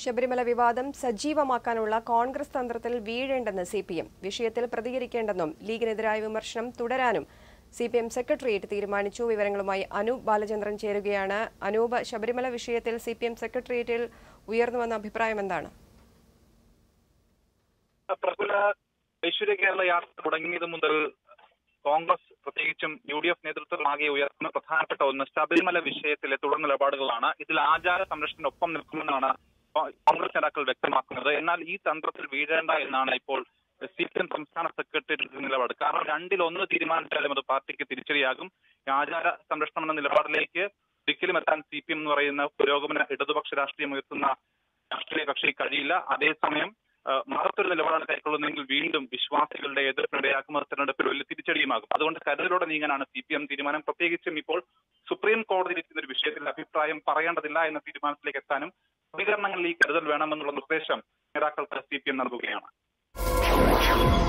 ശബരിമല വിവാദം സജീവമാക്കാനുള്ള കോൺഗ്രസ് തന്ത്രത്തിൽ വീഴേണ്ടെന്ന് സി പി എം വിഷയത്തിൽ പ്രതികരിക്കേണ്ടെന്നും ലീഗിനെതിരായ വിമർശനം തുടരാനും സി പി എം സെക്രട്ടേറിയറ്റ് തീരുമാനിച്ചു വിവരങ്ങളുമായി അനൂപ് ബാലചന്ദ്രൻ ചേരുകയാണ് അനൂപ് ശബരിമല വിഷയത്തിൽ സി പി എം സെക്രട്ടേറിയറ്റിൽ ഉയർന്നു വന്ന അഭിപ്രായം എന്താണ് പ്രഫുല ഐശ്വര്യ കേരള യാത്ര തുടങ്ങിയത് മുതൽ കോൺഗ്രസ് പ്രത്യേകിച്ചും യു ഡി എഫ് നേതൃത്വമാകെ ഉയർത്തുന്ന പ്രധാനപ്പെട്ട ഒന്ന് ശബരിമല വിഷയത്തിലെ തുടർ നിലപാടുകളാണ് ഇതിൽ ആചാര സംരക്ഷണത്തിനൊപ്പം നിൽക്കുമെന്നാണ് കോൺഗ്രസ് നേതാക്കൾ വ്യക്തമാക്കുന്നത് എന്നാൽ ഈ തന്ത്രത്തിൽ വീഴേണ്ട എന്നാണ് ഇപ്പോൾ സി പി എം സംസ്ഥാന സെക്രട്ടേറിയറ്റ് നിലപാട് കാരണം രണ്ടിൽ ഒന്ന് തീരുമാനിച്ചാലും അത് പാർട്ടിക്ക് തിരിച്ചടിയാകും ആചാര സംരക്ഷണം എന്ന നിലപാടിലേക്ക് ഒരിക്കലും എത്താൻ സി പി എം എന്ന് പറയുന്ന പുരോഗമന ഇടതുപക്ഷ രാഷ്ട്രീയം ഉയർത്തുന്ന രാഷ്ട്രീയ കക്ഷി കഴിയില്ല അതേസമയം മഹത്തൊരു നിലപാടാണ് കൈക്കൊള്ളുന്നതെങ്കിൽ വീണ്ടും വിശ്വാസികളുടെ എതിർപ്പിനിടയാക്കുമ്പോൾ തെരഞ്ഞെടുപ്പിൽ വലിയ തിരിച്ചടിയുമാകും അതുകൊണ്ട് കരുതലോടെ നീങ്ങാനാണ് സി പി എം തീരുമാനം പ്രത്യേകിച്ചും ഇപ്പോൾ സുപ്രീം കോടതി ഇരിക്കുന്ന ഒരു വിഷയത്തിൽ അഭിപ്രായം പറയേണ്ടതില്ല എന്ന തീരുമാനത്തിലേക്ക് എത്താനും പ്രതികരണങ്ങളിൽ ഈ കരുതൽ വേണമെന്നുള്ള നിർദ്ദേശം നേതാക്കൾക്ക് സി പി എം നൽകുകയാണ്